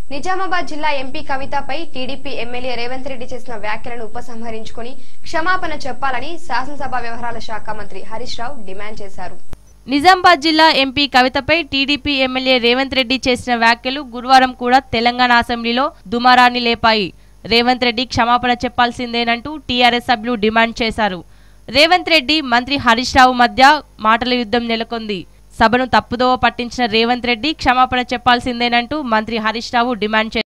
నిజామాబాద్ జిల్లా ఎంపీ కవితపై TDP MLA Revanth Reddy చేసిన వ్యాఖ్యలను ఉపసంహరించుకుని క్షమాపణ చెప్పాలని శాసనసభ వ్యవహారాల శాఖ మంత్రి హరీష్ రావు డిమాండ్ చేశారు నిజామాబాద్ జిల్లా ఎంపీ కవితపై టీడీపీ ఎమ్మెల్యే రేవంత్ రెడ్డి చేసిన వ్యాఖ్యలు గురువారం కూడా తెలంగాణ అసెంబ్లీలో దుమారాన్ని లేపాయి రేవంత్ రెడ్డి క్షమాపణ చెప్పాల్సిందేనంటూ టీఆర్ఎస్ సభ్యులు డిమాండ్ చేశారు రేవంత్ రెడ్డి మంత్రి హరీష్ రావు మధ్య మాటల యుద్ధం నెలకొంది సభను తప్పుదోవ పట్టించిన రేవంత్ రెడ్డి క్షమాపణ చెప్పాల్సిందేనంటూ మంత్రి హరీష్ రావు డిమాండ్ చేశారు